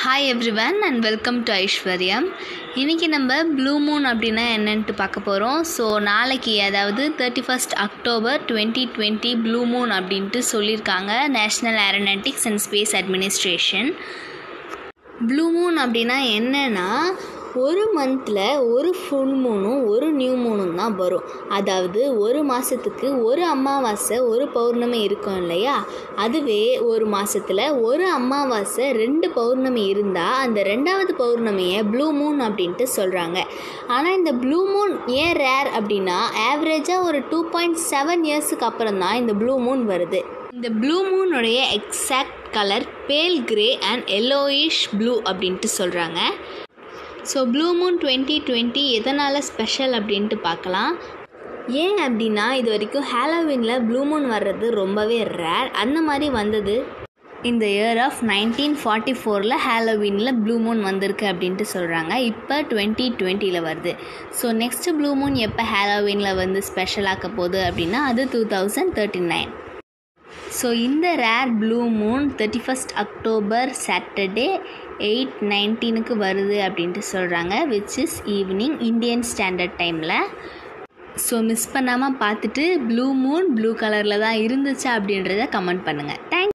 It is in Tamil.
hi everyone and welcome to Aishwaryam இன்றைக்கி நம்ம ப்ளூ மூன் அப்படின்னா என்னன்ட்டு பார்க்க போகிறோம் ஸோ நாளைக்கு அதாவது thirty first October twenty twenty blue moon அப்படின்ட்டு சொல்லியிருக்காங்க national aeronautics and space administration blue moon அப்படின்னா என்னென்னா ஒரு மந்தில் ஒரு ஃபுல் மூணும் ஒரு நியூ மூணும் தான் வரும் அதாவது ஒரு மாதத்துக்கு ஒரு அமாவாசை ஒரு பௌர்ணமி இருக்கும் இல்லையா அதுவே ஒரு மாதத்தில் ஒரு அமாவாசை ரெண்டு பௌர்ணமி இருந்தால் அந்த ரெண்டாவது பௌர்ணமியை ப்ளூ மூன் அப்படின்ட்டு சொல்கிறாங்க ஆனால் இந்த ப்ளூ மூன் ஏன் ரேர் அப்படின்னா ஆவரேஜாக ஒரு டூ பாயிண்ட் செவன் இயர்ஸுக்கு அப்புறம் தான் இந்த ப்ளூ மூன் வருது இந்த ப்ளூ மூனுடைய exact colour pale grey and yellowish blue அப்படின்ட்டு சொல்கிறாங்க so blue moon twenty twenty எதனால் ஸ்பெஷல் அப்படின்ட்டு பார்க்கலாம் ஏன் அப்படின்னா இது வரைக்கும் ஹாலோவினில் ப்ளூ மூன் வர்றது ரொம்பவே ரேர் அந்த மாதிரி வந்தது இந்த இயர் ஆஃப் நைன்டீன் ஃபார்ட்டி ஃபோரில் ஹாலோவினில் ப்ளூ மூன் வந்திருக்கு அப்படின்ட்டு சொல்கிறாங்க இப்போ டுவெண்ட்டி டுவெண்ட்டியில் வருது ஸோ நெக்ஸ்ட்டு ப்ளூ மூன் எப்போ ஹாலோவினில் வந்து ஸ்பெஷலாக்க போகுது அப்படின்னா அது two thousand thirty nine so இந்த rare blue moon thirty first October Saturday eight நைன்டீனுக்கு வருது அப்படின்ட்டு சொல்கிறாங்க which is evening Indian standard டைமில் ஸோ மிஸ் பண்ணாமல் பார்த்துட்டு ப்ளூ மூன் ப்ளூ கலரில் தான் இருந்துச்சா அப்படின்றத கமெண்ட் பண்ணுங்கள் தேங்க்